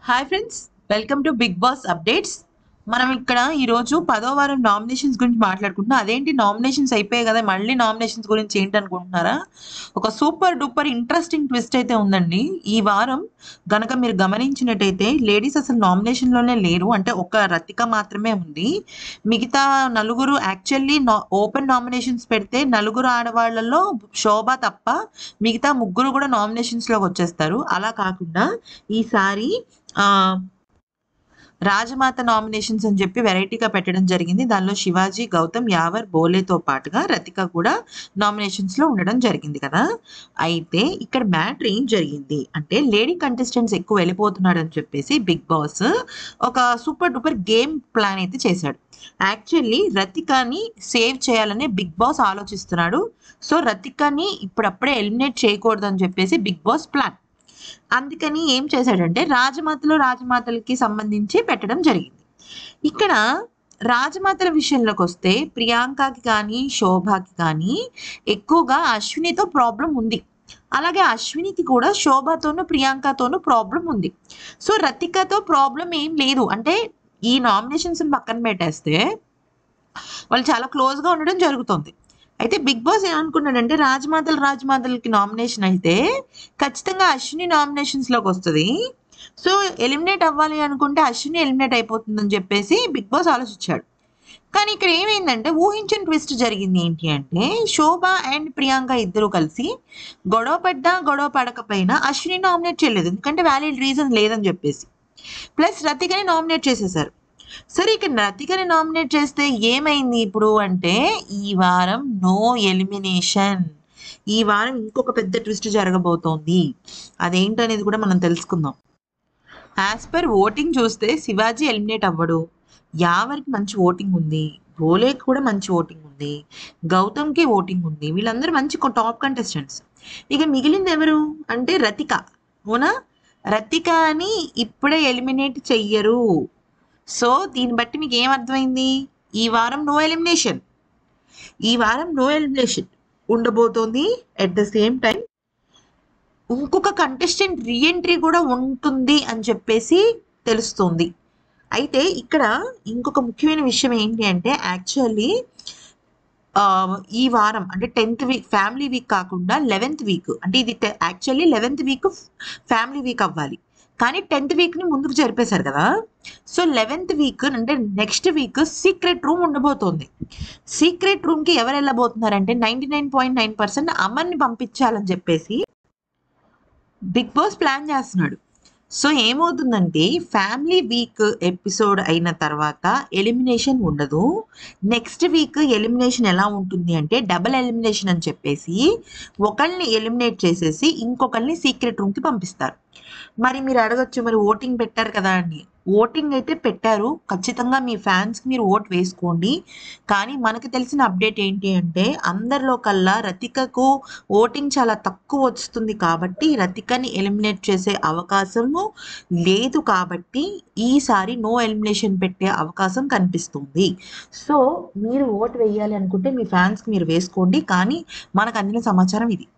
hi friends welcome to Bigg Boss updates మనం ఇక్కడ ఈరోజు పదో వారం నామినేషన్స్ గురించి మాట్లాడుకుంటున్నాం అదేంటి నామినేషన్స్ అయిపోయాయి కదా మళ్ళీ నామినేషన్స్ గురించి ఏంటి అనుకుంటున్నారా ఒక సూపర్ డూపర్ ఇంట్రెస్టింగ్ ట్విస్ట్ అయితే ఉందండి ఈ వారం గనక మీరు గమనించినట్టయితే లేడీస్ అసలు నామినేషన్లోనే లేరు అంటే ఒక రతిక మాత్రమే ఉంది మిగతా నలుగురు యాక్చువల్లీ ఓపెన్ నామినేషన్స్ పెడితే నలుగురు ఆడవాళ్లలో శోభ తప్ప మిగతా ముగ్గురు కూడా నామినేషన్స్లోకి వచ్చేస్తారు అలా కాకుండా ఈసారి ఆ, రాజమాత నామినేషన్స్ అని చెప్పి వెరైటీగా పెట్టడం జరిగింది దానిలో శివాజీ గౌతమ్ యావర్ బోలేతో పాటుగా రతిక కూడా నామినేషన్స్ లో ఉండడం జరిగింది కదా అయితే ఇక్కడ మ్యాటర్ ఏం జరిగింది అంటే లేడీ కంటెస్టెంట్స్ ఎక్కువ వెళ్ళిపోతున్నాడు అని చెప్పేసి బిగ్ బాస్ ఒక సూపర్ డూపర్ గేమ్ ప్లాన్ అయితే చేశాడు యాక్చువల్లీ రతికాని సేవ్ చేయాలని బిగ్ బాస్ ఆలోచిస్తున్నాడు సో రతికాని ఇప్పుడప్పుడే ఎలిమినేట్ చేయకూడదు అని చెప్పేసి బిగ్ బాస్ ప్లాన్ అందుకని ఏం చేశాడంటే రాజమాతలు రాజమాతలకి సంబంధించి పెట్టడం జరిగింది ఇక్కడ రాజమాతల విషయంలోకి వస్తే ప్రియాంకకి కానీ శోభకి కానీ ఎక్కువగా అశ్వినితో ప్రాబ్లం ఉంది అలాగే అశ్వినికి కూడా శోభతోనూ ప్రియాంకతోనూ ప్రాబ్లం ఉంది సో రతికతో ప్రాబ్లం ఏం లేదు అంటే ఈ నామినేషన్స్ పక్కన పెట్టేస్తే వాళ్ళు చాలా క్లోజ్గా ఉండడం జరుగుతుంది అయితే బిగ్ బాస్ ఏమనుకున్నాడంటే రాజమాతలు రాజమాతలకి నామినేషన్ అయితే ఖచ్చితంగా అశ్విని నామినేషన్స్లోకి వస్తుంది సో ఎలిమినేట్ అవ్వాలి అనుకుంటే అశ్విని ఎలిమినేట్ అయిపోతుందని చెప్పేసి బిగ్ బాస్ ఆలోచించాడు కానీ ఇక్కడ ఏమైందంటే ఊహించిన ట్విస్ట్ జరిగింది ఏంటి అంటే శోభ అండ్ ప్రియాంక ఇద్దరు కలిసి గొడవ పడ్డా గొడవ పడకపోయినా అశ్విని నామినేట్ చేయలేదు ఎందుకంటే వ్యాలిడ్ రీజన్ లేదని చెప్పేసి ప్లస్ రతికని నామినేట్ చేసేసారు సరే ఇక రతికని నామినేట్ చేస్తే ఏమైంది ఇప్పుడు అంటే ఈ వారం నో ఎలిమినేషన్ ఈ వారం ఇంకొక పెద్ద ట్విస్ట్ జరగబోతోంది అదేంటనేది కూడా మనం తెలుసుకుందాం యాజ్ పర్ ఓటింగ్ చూస్తే శివాజీ ఎలిమినేట్ అవ్వడు యావరికి మంచి ఓటింగ్ ఉంది భోలేకి కూడా మంచి ఓటింగ్ ఉంది గౌతమ్కి ఓటింగ్ ఉంది వీళ్ళందరూ మంచి టాప్ కంటెస్టెంట్స్ ఇక మిగిలింది ఎవరు అంటే రతిక అవునా రతిక అని ఇప్పుడే ఎలిమినేట్ చెయ్యరు సో దీన్ని బట్టి మీకు ఏం అర్థమైంది ఈ వారం నో ఎలిమినేషన్ ఈ వారం నో ఎలిమినేషన్ ఉండబోతోంది ఎట్ ద సేమ్ టైం ఇంకొక కంటెస్టెంట్ రీఎంట్రీ కూడా ఉంటుంది అని చెప్పేసి తెలుస్తుంది అయితే ఇక్కడ ఇంకొక ముఖ్యమైన విషయం ఏంటి అంటే యాక్చువల్లీ ఈ వారం అంటే టెన్త్ వీక్ ఫ్యామిలీ వీక్ కాకుండా లెవెన్త్ వీక్ అంటే ఇది actually eleventh week family week అవ్వాలి కానీ టెన్త్ వీక్ని ముందుకు జరిపేశారు కదా సో లెవెన్త్ వీక్ అంటే నెక్స్ట్ వీక్ సీక్రెట్ రూమ్ ఉండబోతోంది సీక్రెట్ రూమ్కి ఎవరు వెళ్ళబోతున్నారంటే ninety nine point nine percent అమర్ని పంపించాలని చెప్పేసి బిగ్ బాస్ ప్లాన్ చేస్తున్నాడు సో ఏమవుతుందంటే ఫ్యామిలీ వీక్ ఎపిసోడ్ అయిన తర్వాత ఎలిమినేషన్ ఉండదు నెక్స్ట్ వీక్ ఎలిమినేషన్ ఎలా ఉంటుంది అంటే డబల్ ఎలిమినేషన్ అని చెప్పేసి ఒకళ్ళని ఎలిమినేట్ చేసేసి ఇంకొకరిని సీక్రెట్ రూమ్కి పంపిస్తారు మరి మీరు అడగచ్చు మరి ఓటింగ్ పెట్టారు కదా అండి ఓటింగ్ అయితే పెట్టారు ఖచ్చితంగా మీ ఫ్యాన్స్కి మీరు ఓట్ వేసుకోండి కానీ మనకు తెలిసిన అప్డేట్ ఏంటి అంటే అందరిలో కల్లా రతికకు ఓటింగ్ చాలా తక్కువ వస్తుంది కాబట్టి రతికని ఎలిమినేట్ చేసే అవకాశము లేదు కాబట్టి ఈసారి నో ఎలిమినేషన్ పెట్టే అవకాశం కనిపిస్తుంది సో మీరు ఓట్ వేయాలి అనుకుంటే మీ ఫ్యాన్స్కి మీరు వేసుకోండి కానీ మనకు అందిన సమాచారం ఇది